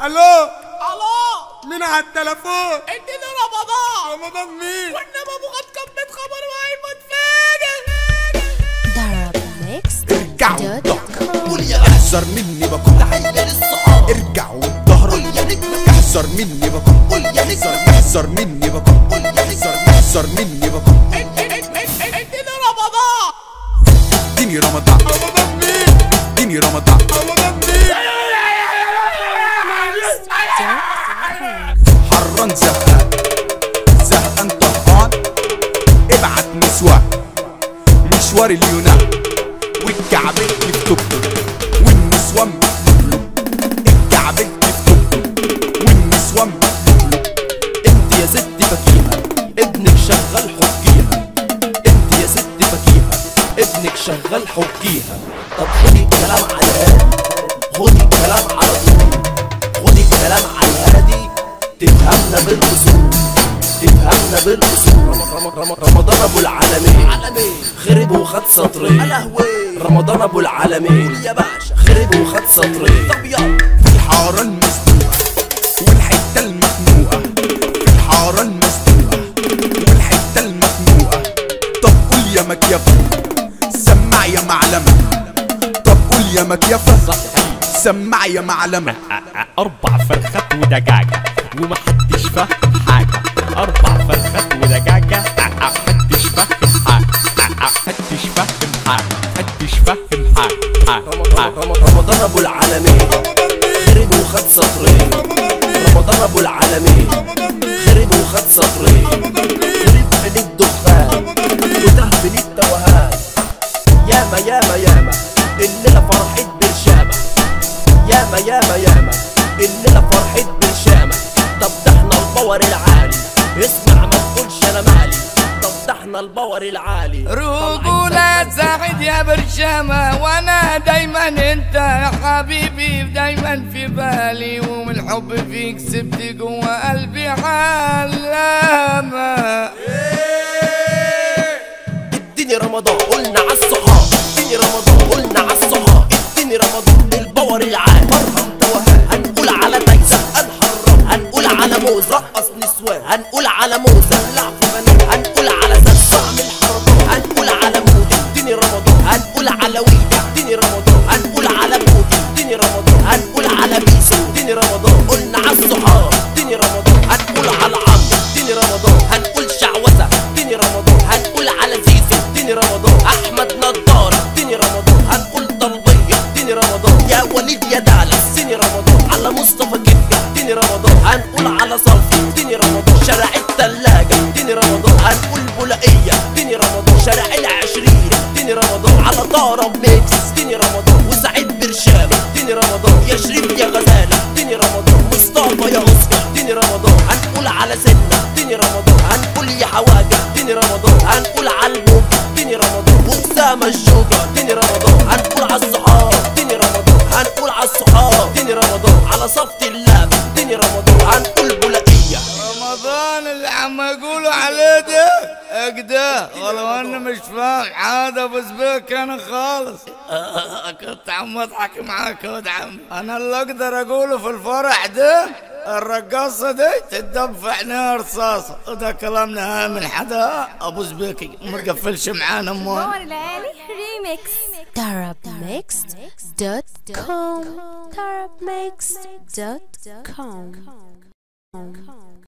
الو الو مين على التليفون اديني رمضان رمضان مين وانما ابو غد كان بيتخبر وهيموت فاجر darabmix.com قول يا احذر مني بكون تحية للصحاب ارجع والظهر قول يا نجم احذر مني بكون قول يا نجم احذر مني بكون قول يا نجم احذر مني بكون اديني رمضان اديني رمضان رمضان مين اديني رمضان رمضان مين حران زهقان زهقان طهقان ابعت نسوان مشوار اليونان والكعبلت في توك والنسوان بتلوك الكعبلت في توك والنسوان بتلوك انت يا ست فكيهة ابنك شغال حكيها انت يا ست فكيهة ابنك شغال حكيها طب خدي الكلام على الهادي خدي الكلام على طول خدي الكلام على الهادي تفهمنا بالاصول تفهمنا بالاصول رم- رم- رمضان ابو العالمين خرب وخد سطرين رمضان ابو العالمين يا باشا خرب وخد سطرين طب يلا في الحارة المسدوقة والحتة المخنوقة في الحارة المسدوقة والحتة المخنوقة طب قول يا مكيفة سمع يا معلمة طب قول يا مكيفة سمع يا معلمة أربع فرخات ودجاجة ومحدش فاهم حاجة أربع فرخات ودجاجة محدش فاهم حاجة محدش فاهم حاجة محدش فاهم حاجة رم- رم- رمضان ابو العالمين خرب وخد سطرين رمضان ابو العالمين خرب وخد سطرين خرب من الدخان وتهبل التوهان ياما ياما ياما الليلة فرحت برشامة ياما ياما ياما الليلة فرحت برشامة طب ده احنا الباور العالي اسمع ما تقولش انا مالي طب ده احنا الباور العالي رجولة سعيد يا برشامة وانا دايما انت يا حبيبي دايما في بالي ومن الحب فيك سبت جوا قلبي علامة اديني رمضان قلنا عالصحاب اديني رمضان قلنا عالصحاب اديني رمضان الباور العالي مرهم توهان هنقول على تايسون هنحرم هنقول على موز رقص نسوان هنقول على موز لعب في بنات هنقول على زلزال اعمل حركات هنقول على مودي اديني رمضان هنقول على ويدي اديني رمضان هنقول على مودي اديني رمضان هنقول على بيسو اديني رمضان قلنا عالصحاب اديني رمضان هنقول على عمرو اديني رمضان هنقول شعوذة اديني رمضان هنقول على زيزو اديني رمضان احمد نضارة اديني رمضان هنقول طلبية اديني رمضان يا وليد يا دالة اديني رمضان على مصطفى كبكة اديني رمضان هنقول على صلفي اديني رمضان شارع التلاجة اديني رمضان هنقول بولقية اديني رمضان شارع العشرين اديني رمضان على طارة ميكس اديني رمضان وسعيد برشام اديني رمضان يا شريف يا غزالة اديني رمضان مصطفى يا اوسكار اديني رمضان هنقول على سنة اديني رمضان هنقول يا حواجة اديني رمضان هنقول على الموج اديني رمضان واسامة الجوكر اديني رمضان هنقول على الصحاب اديني رمضان هنقول على الصحاب اديني رمضان على صفة اللاب اديني رمضان هنقول بولقية رمضان اللي عم يقولوا عليه ده اكده ولو انا مش فاهم حاجه بس بيك انا خالص كنت عم اضحك معاك يا عم انا اللي اقدر اقوله في الفرح ده الرقاصة دي تدب في عينيها رصاصة وده كلام نهائي من حدا ابو زبيكي ما تقفلش معانا اموال باور العالي ريميكس darabmix.com darabmix.com